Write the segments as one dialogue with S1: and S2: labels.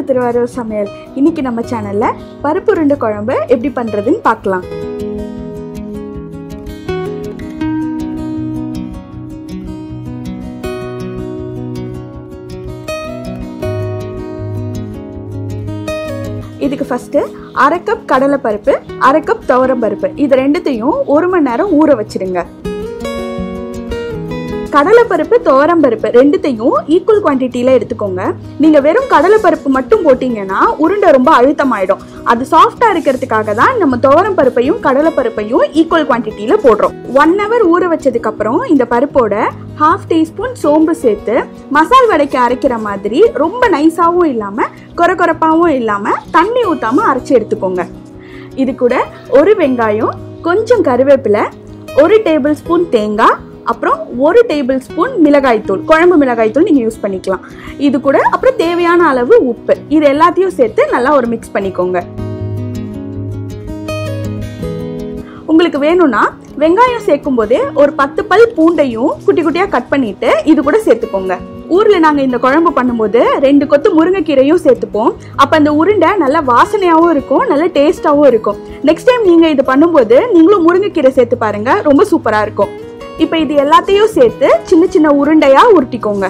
S1: to Thiruvarur சமையல் இன்னைக்கு நம்ம சேனல்ல பருப்பு உருண்டை குழம்பு எப்படி பண்றதுன்னு பார்க்கலாம் இதுக்கு ஃபர்ஸ்ட் அரை கப் கடலை பருப்பு அரை கப் துவரம் பருப்பு இது ரெண்டுத்தையும் ஒரு மணி நேரம் ஊற வச்சிடுங்க கடலை பருப்பு துவரம் பருப்பு ரெண்டுத்தையும் ஈக்குவல் குவான்டிட்டியில எடுத்துக்கோங்க நீங்க வெறும் கடலை பருப்பு மட்டும் போட்டீங்கன்னா உருண்டை ரொம்ப அழுத்தமாயிடும் அது சாஃப்டா இருக்கிறதுக்காக தான் நம்ம துவரம் பருப்பையும் கடலை பருப்பையும் ஈக்குவல் குவான்டிட்டியில போடுறோம் ஒன் ஹவர் ஊற வச்சதுக்கு அப்புறம் இந்த பருப்போட ஹாஃப் டீஸ்பூன் சோம்பு சேர்த்து மசால் வடைக்கு அரைக்கிற மாதிரி ரொம்ப நைஸாவும் இல்லாம கொர கொரப்பாவும் இல்லாம தண்ணி ஊத்தாம அரைச்சி எடுத்துக்கோங்க இது கூட ஒரு வெங்காயம் கொஞ்சம் கருவேப்பிலை ஒரு டேபிள் ஸ்பூன் தேங்காய் அப்புறம் ஒரு டேபிள் ஸ்பூன் மிளகாய்த்தூள் குழம்பு மிளகாய்த்தூள் நீங்கள் யூஸ் பண்ணிக்கலாம் இது கூட அப்புறம் தேவையான அளவு உப்பு இது எல்லாத்தையும் சேர்த்து நல்லா ஒரு மிக்ஸ் பண்ணிக்கோங்க உங்களுக்கு வேணும்னா வெங்காயம் சேர்க்கும் போதே ஒரு பத்து பல் பூண்டையும் குட்டி குட்டியாக கட் பண்ணிட்டு இது கூட சேர்த்துக்கோங்க ஊரில் நாங்கள் இந்த குழம்பு பண்ணும்போது ரெண்டு கொத்து முருங்கைக்கீரையும் சேர்த்துப்போம் அப்போ அந்த உருண்டை நல்லா வாசனையாகவும் இருக்கும் நல்ல டேஸ்ட்டாகவும் இருக்கும் நெக்ஸ்ட் டைம் நீங்கள் இது பண்ணும்போது நீங்களும் முருங்கைக்கீரை சேர்த்து பாருங்க ரொம்ப சூப்பராக இருக்கும் இப்போ இது எல்லாத்தையும் சேர்த்து சின்ன சின்ன உருண்டையா உருட்டிக்கோங்க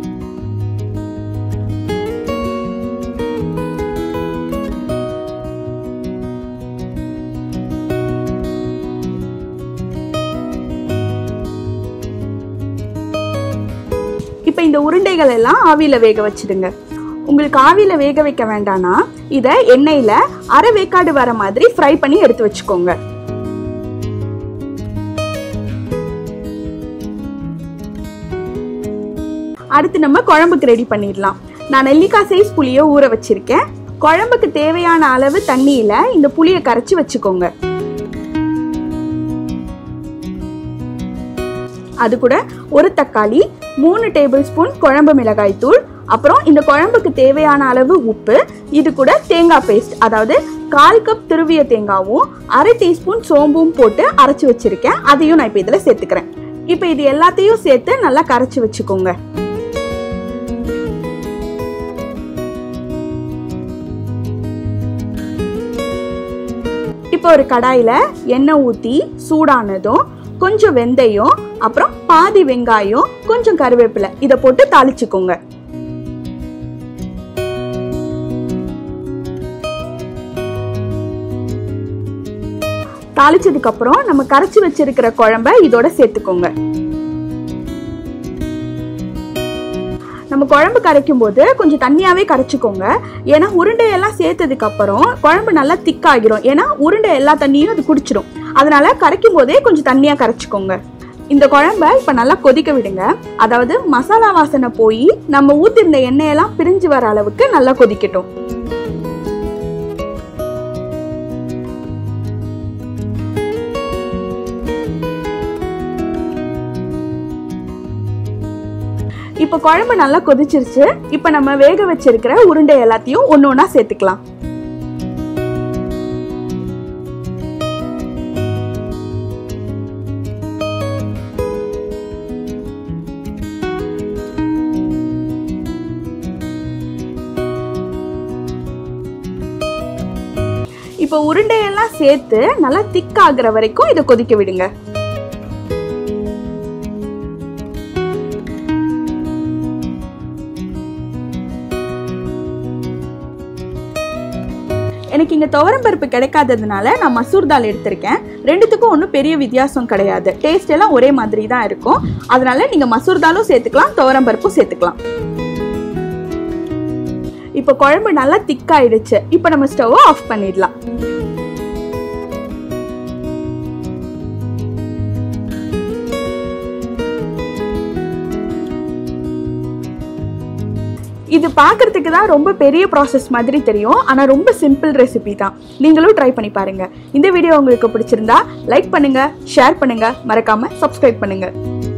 S1: இப்போ இந்த உருண்டைகள் எல்லாம் ஆவியில் வேக வச்சிடுங்க உங்களுக்கு ஆவியில் வேக வைக்க வேண்டாம்னா இதை எண்ணெயில் அரை வேக்காடு வர மாதிரி ஃப்ரை பண்ணி எடுத்து வச்சுக்கோங்க அடுத்து நம்ம குழம்புக்கு ரெடி பண்ணிடலாம் நான் நெல்லிக்காய் சைஸ் புளியை ஊற வச்சிருக்கேன் குழம்புக்கு தேவையான அளவு தண்ணியில இந்த புளியை கரைச்சி வச்சுக்கோங்க அது கூட ஒரு தக்காளி மூணு டேபிள் ஸ்பூன் குழம்பு மிளகாய் தூள் அப்புறம் இந்த குழம்புக்கு தேவையான அளவு உப்பு இது கூட தேங்காய் பேஸ்ட் அதாவது கால் கப் திருவிய தேங்காவும் அரை டீஸ்பூன் சோம்பும் போட்டு அரைச்சி வச்சிருக்கேன் அதையும் நான் இப்போ இதில் சேர்த்துக்கிறேன் இப்போ இது எல்லாத்தையும் சேர்த்து நல்லா கரைச்சி வச்சுக்கோங்க இப்போ ஒரு கடாயில் எண்ணெய் ஊற்றி சூடானதும் கொஞ்சம் வெந்தயம் அப்புறம் பாதி வெங்காயம் கொஞ்சம் கருவேப்பிலை இதை போட்டு தாளிச்சுக்கோங்க தாளிச்சதுக்கு அப்புறம் நம்ம கரைச்சி வச்சிருக்கிற குழம்ப இதோட சேர்த்துக்கோங்க நம்ம குழம்பு கரைக்கும் போது கொஞ்சம் தண்ணியாவே கரைச்சிக்கோங்க ஏன்னா உருண்டையெல்லாம் சேர்த்ததுக்கு அப்புறம் குழம்பு நல்லா திக்காகிரும் ஏன்னா உருண்டை எல்லா தண்ணியும் அது குடிச்சிடும் அதனால கரைக்கும் போதே கொஞ்சம் தண்ணியா கரைச்சிக்கோங்க இந்த குழம்ப இப்ப நல்லா கொதிக்க விடுங்க அதாவது மசாலா வாசனை போய் நம்ம ஊத்திருந்த எண்ணெயெல்லாம் பிரிஞ்சு வர அளவுக்கு நல்லா கொதிக்கட்டும் இப்போ குழம்பு நல்லா கொதிச்சிருச்சு இப்போ நம்ம வேக வச்சிருக்கிற உருண்டை எல்லாத்தையும் ஒன்று ஒன்றா சேர்த்துக்கலாம் இப்போ உருண்டையெல்லாம் சேர்த்து நல்லா திக்காகிற வரைக்கும் இதை கொதிக்க விடுங்க எனக்கு இங்கே துவரம் பருப்பு கிடைக்காததுனால நான் மசூர் தால் எடுத்திருக்கேன் ரெண்டுத்துக்கும் ஒன்றும் பெரிய வித்தியாசம் கிடையாது டேஸ்ட் எல்லாம் ஒரே மாதிரி தான் இருக்கும் அதனால நீங்கள் மசூர் தாலும் சேர்த்துக்கலாம் துவரம் பருப்பும் சேர்த்துக்கலாம் இப்போ குழம்பு நல்லா திக்காயிடுச்சு இப்போ நம்ம ஸ்டவ்வை ஆஃப் பண்ணிடலாம் இது பார்க்கறதுக்கு தான் ரொம்ப பெரிய ப்ராசஸ் மாதிரி தெரியும் ஆனால் ரொம்ப சிம்பிள் ரெசிபி தான் நீங்களும் ட்ரை பண்ணி பாருங்க இந்த வீடியோ உங்களுக்கு பிடிச்சிருந்தா லைக் பண்ணுங்க ஷேர் பண்ணுங்க மறக்காம சப்ஸ்கிரைப் பண்ணுங்க